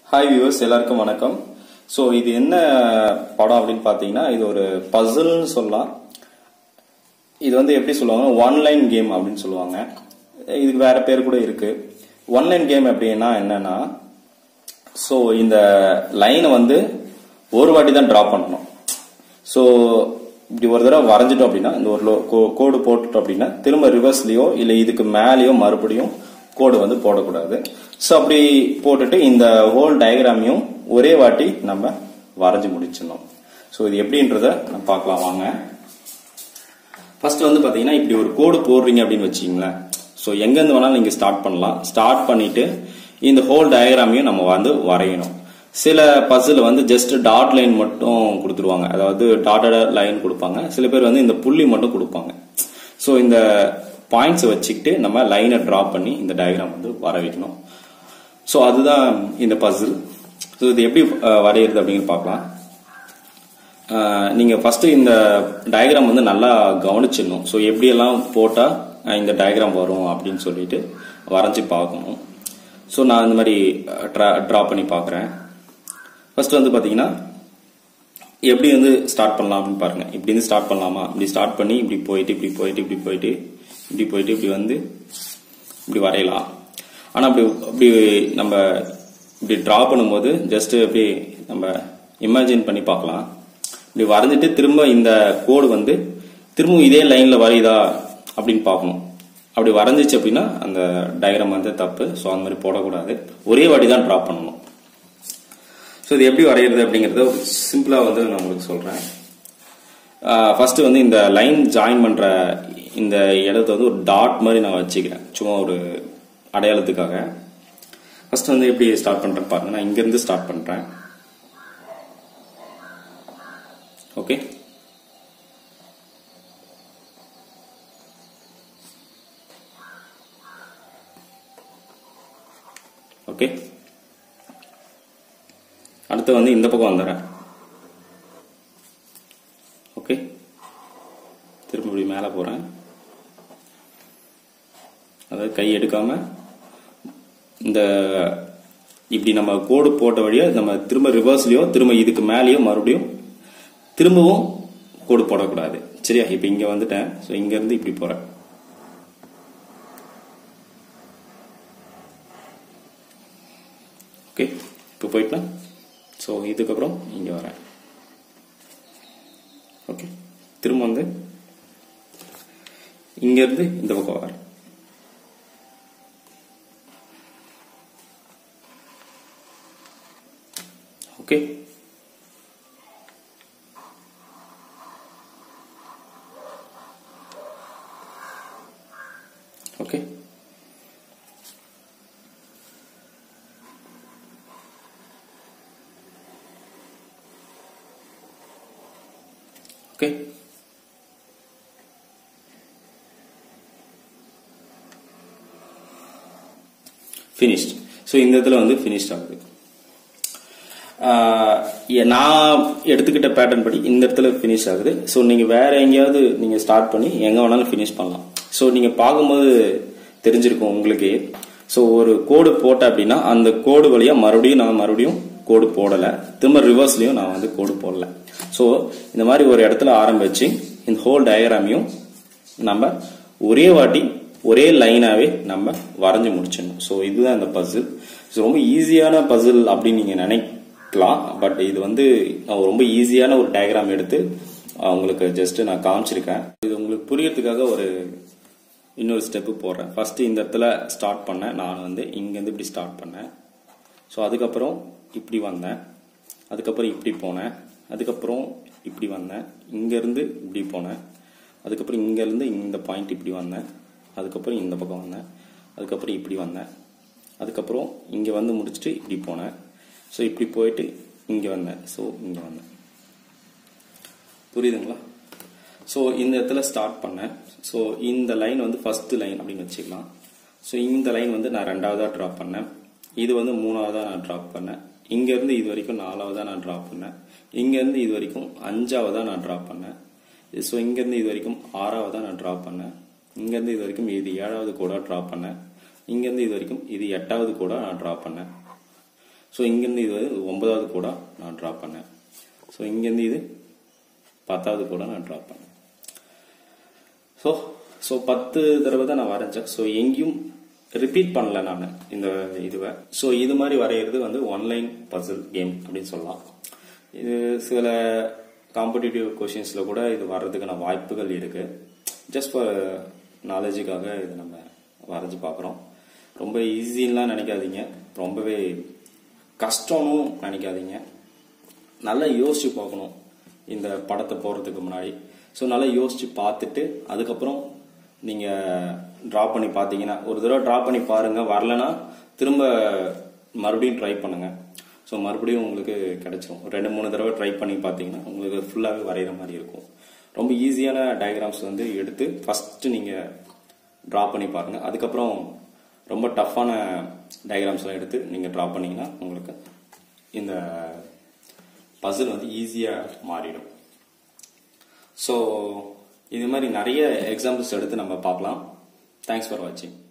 hi viewers எல்லாருக்கும் வணக்கம் so இது என்ன படம் அப்படின்னு பார்த்தீங்கன்னா இது ஒரு பசில்னு சொல்லலாம் இது வந்து எப்படி சொல்லுவாங்க ஒன்லைன் கேம் அப்படின்னு சொல்லுவாங்க இதுக்கு வேற பேர் கூட இருக்கு ஒன்லைன் கேம் அப்படின்னா என்னன்னா ஸோ இந்த லைனை வந்து ஒரு வாட்டி தான் டிரா பண்ணணும் ஸோ இப்படி ஒரு தடவை வரைஞ்சிட்டோம் அப்படின்னா இந்த ஒரு லோ- கோ- கோடு போட்டுட்டோம் அப்படின்னா திரும்ப ரிவர்ஸ்லயோ இல்லை இதுக்கு மேலேயோ மறுபடியும் கோடு வந்து போடக்கூடாது ஸோ அப்படி போட்டுட்டு இந்த ஹோல் டயக்ராமையும் ஒரே வாட்டி நம்ம வரைஞ்சு முடிச்சிடணும் ஸோ இது எப்படின்றத நம்ம பார்க்கலாம் வாங்க ஃபர்ஸ்ட் வந்து பாத்தீங்கன்னா இப்படி ஒரு கோடு போடுறீங்க அப்படின்னு வச்சுங்களேன் ஸோ எங்கேருந்து வேணாலும் நீங்க ஸ்டார்ட் பண்ணலாம் ஸ்டார்ட் பண்ணிட்டு இந்த ஹோல் டயக்ராமையும் நம்ம வந்து வரையணும் சில பஸ்ஸில் வந்து ஜஸ்ட் டாட் லைன் மட்டும் கொடுத்துருவாங்க அதாவது டாட்டட் லைன் கொடுப்பாங்க சில பேர் வந்து இந்த புள்ளி மட்டும் கொடுப்பாங்க ஸோ இந்த பாயிண்ட்ஸ் வச்சுக்கிட்டு நம்ம லைனை டிரா பண்ணி இந்த டயக்ராம் வந்து வர வைக்கணும் ஸோ அதுதான் இந்த பசில் ஸோ இது எப்படி அஹ், வரையறது அப்படின்னு பார்க்கலாம் ஆஹ் நீங்க ஃபர்ஸ்ட் இந்த டயக்ராம் வந்து நல்லா கவனிச்சிடணும் ஸோ எப்படியெல்லாம் போட்டா அஹ் இந்த டயக்ராம் வரும் அப்படின்னு சொல்லிட்டு வரைஞ்சி பார்க்கணும் ஸோ நான் இந்த மாதிரி ட்ரா பண்ணி பார்க்குறேன் ஃபர்ஸ்ட் வந்து பார்த்தீங்கன்னா எப்படி வந்து ஸ்டார்ட் பண்ணலாம் அப்படின்னு பாருங்க இப்படி வந்து ஸ்டார்ட் பண்ணலாமா இப்படி ஸ்டார்ட் பண்ணி இப்படி போயிட்டு இப்படி போயிட்டு இப்படி போயிட்டு இப்படி போயிட்டு இப்படி வந்து இப்படி வரையலாம் ஆனா அப்படி அப்படி நம்ம இப்படி டிரா பண்ணும்போது ஜஸ்ட் அப்படி நம்ம இமேஜின் பண்ணி பார்க்கலாம் இப்படி வரைஞ்சிட்டு திரும்ப இந்த கோடு வந்து திரும்பவும் இதே லைன்ல வரையுதா அப்படின்னு பார்க்கணும் அப்படி வரைஞ்சிச்சு அப்படின்னா அந்த டயக்ராம் வந்து தப்பு ஸோ அந்த மாதிரி போடக்கூடாது ஒரே வாட்டி தான் டிரா பண்ணணும் ஸோ இது எப்படி வரைகிறது அப்படிங்கறத ஒரு சிம்பிளா வந்து நான் உங்களுக்கு சொல்றேன் ஃபர்ஸ்ட் வந்து இந்த லைன் ஜாயின் பண்ற இந்த இடத்த வந்து ஒரு டாட் மாதிரி நான் வச்சுக்கிறேன் சும்மா ஒரு அடையாளத்துக்காக ஃபர்ஸ்ட் வந்து எப்படி ஸ்டார்ட் பண்றேன் பாருங்க நான் இங்க இருந்து ஸ்டார்ட் பண்றேன் ஓகே ஓகே அடுத்து வந்து இந்த பக்கம் வந்துடுறேன் ஓகே திரும்ப இப்படி மேலே போறேன் அதாவது கை எடுக்காம இந்த இப்படி நம்ம கோடு போட்ட வழியா நம்ம திரும்ப ரிவர்ஸ்லயோ திரும்ப இதுக்கு மேலேயோ மறுபடியும் திரும்பவும் கோடு போடக்கூடாது சரியா இப்போ இங்க வந்துட்டேன் ஸோ இங்க இருந்து இப்படி போறேன் ஓகே இப்போ போயிட்டேன் ஸோ இதுக்கப்புறம் இங்க வரேன் ஓகே திரும்ப வந்து இங்க இருந்து இந்த பக்கம் வரேன் okay okay okay finished so இந்த இடத்துல வந்து ஃபினிஷ்ட் ஆகுது ஆஹ் எ- நான் எடுத்துக்கிட்ட பேட்டர்ன் படி இந்த இடத்துல ஃபினிஷ் ஆகுது ஸோ நீங்க வேற எங்கேயாவது நீங்க ஸ்டார்ட் பண்ணி எங்க வேணாலும் ஃபினிஷ் பண்ணலாம் ஸோ நீங்க பார்க்கும்போது தெரிஞ்சிருக்கும் உங்களுக்கு ஸோ ஒரு கோடு போட்ட அப்படின்னா அந்த கோடு வழியா மறுபடியும் நான் மறுபடியும் கோடு போடல திரும்ப ரிவர்ஸ்லயும் நான் வந்து கோடு போடல ஸோ இந்த மாதிரி ஒரு இடத்துல ஆரம்பிச்சு இந்த ஹோல் டயக்ராமையும் நம்ம ஒரே வாட்டி ஒரே லைனாவே நம்ம வரைஞ்சு முடிச்சிடணும் ஸோ இதுதான் இந்த பசில் ஸோ ரொம்ப ஈஸியான பசில் அப்படின்னு நீங்க நினைக்கலாம் பட் இது வந்து நான் ரொம்ப ஈஸியான ஒரு டயக்ராம் எடுத்து அஹ், உங்களுக்கு ஜஸ்ட் நான் காமிச்சிருக்கேன் இது உங்களுக்கு புரியறதுக்காக ஒரு இன்னொரு ஸ்டெப்பு போடுறேன் ஃபர்ஸ்ட் இந்த இடத்துல ஸ்டார்ட் பண்ணேன் நான் வந்து இங்கேருந்து இப்படி ஸ்டார்ட் பண்ணேன் ஸோ அதுக்கப்புறம் இப்படி வந்தேன் அதுக்கப்புறம் இப்படி போனேன் அதுக்கப்புறம் இப்படி வந்தேன் இங்கேருந்து இப்படி போனேன் அதுக்கப்புறம் இங்கேருந்து இந்த பாயிண்ட் இப்படி வந்தேன் அதுக்கப்புறம் இந்த பக்கம் வந்தேன் அதுக்கப்புறம் இப்படி வந்தேன் அதுக்கப்புறம் இங்கே வந்து முடிச்சுட்டு இப்படி போனேன் ஸோ இப்படி போயிட்டு இங்கே வந்தேன் ஸோ இங்கே வந்தேன் புரியுதுங்களா ஸோ இந்த இடத்துல ஸ்டார்ட் பண்ணேன் ஸோ இந்த லைன் வந்து ஃபர்ஸ்ட் லைன் அப்படின்னு வச்சுக்கலாம் ஸோ இந்த லைன் வந்து நான் ரெண்டாவதா ட்ராப் பண்ணேன் இது வந்து மூணாவதா நான் ட்ராப் பண்ணேன் இங்க இருந்து இது வரைக்கும் நாலாவதா நான் ட்ராப் பண்ணேன் இங்க இருந்து இது வரைக்கும் அஞ்சாவதா நான் ட்ராப் பண்ணேன் ஸோ இங்க இருந்து இது வரைக்கும் ஆறாவதா நான் ட்ராப் பண்ணேன் இங்க இருந்து இது வரைக்கும் இது ஏழாவது கூட ட்ராப் பண்ணேன் இங்க இருந்து இது வரைக்கும் இது எட்டாவது கூட நான் ட்ராப் பண்ணேன் ஸோ இங்கேருந்து இது வந்து ஒன்பதாவது கூட நான் ட்ரா பண்ணேன் ஸோ இங்கேருந்து இது பத்தாவது கூட நான் ட்ரா பண்ணேன் ஸோ ஸோ பத்து தடவை தான் நான் வரைஞ்சேன் ஸோ எங்கேயும் ரிப்பீட் பண்ணல நான் இந்த இதுவை ஸோ இது மாதிரி வரைகிறது வந்து ஒன்லைன் பசில் கேம் அப்படின்னு சொல்லலாம் இது சில காம்படிட்டிவ் கொஷின்ஸில் கூட இது வர்றதுக்கான வாய்ப்புகள் இருக்கு ஜஸ்ட் ஃபார் நாலேஜுக்காக இது நம்ம வரைஞ்சு பார்க்குறோம் ரொம்ப ஈஸின்லாம் நினைக்காதீங்க ரொம்பவே கஷ்டம்னு நினைக்காதீங்க நல்லா யோசிச்சு பார்க்கணும் இந்த படத்தை போடுறதுக்கு முன்னாடி ஸோ நல்லா யோசிச்சு பார்த்துட்டு அதுக்கப்புறம் நீங்கள் ட்ரா பண்ணி பார்த்தீங்கன்னா ஒரு தடவை ட்ரா பண்ணி பாருங்க வரலனா திரும்ப மறுபடியும் ட்ரை பண்ணுங்க ஸோ மறுபடியும் உங்களுக்கு கிடைச்சிரும் ஒரு ரெண்டு மூணு தடவை ட்ரை பண்ணி பார்த்தீங்கன்னா உங்களுக்கு ஃபுல்லாகவே வரைகிற மாதிரி இருக்கும் ரொம்ப ஈஸியான டயக்ராம்ஸ் வந்து எடுத்து ஃபஸ்ட்டு நீங்கள் ட்ரா பண்ணி பாருங்க அதுக்கப்புறம் ரொம்ப டஃப்பான டயக்ராம்ஸ்லாம் எடுத்து நீங்கள் ட்ரா பண்ணீங்கன்னா உங்களுக்கு இந்த பசில் வந்து ஈஸியாக மாறிடும் ஸோ இது மாதிரி நிறைய எக்ஸாம்பிள்ஸ் எடுத்து நம்ம பார்க்கலாம் தேங்க்ஸ் ஃபார் வாட்சிங்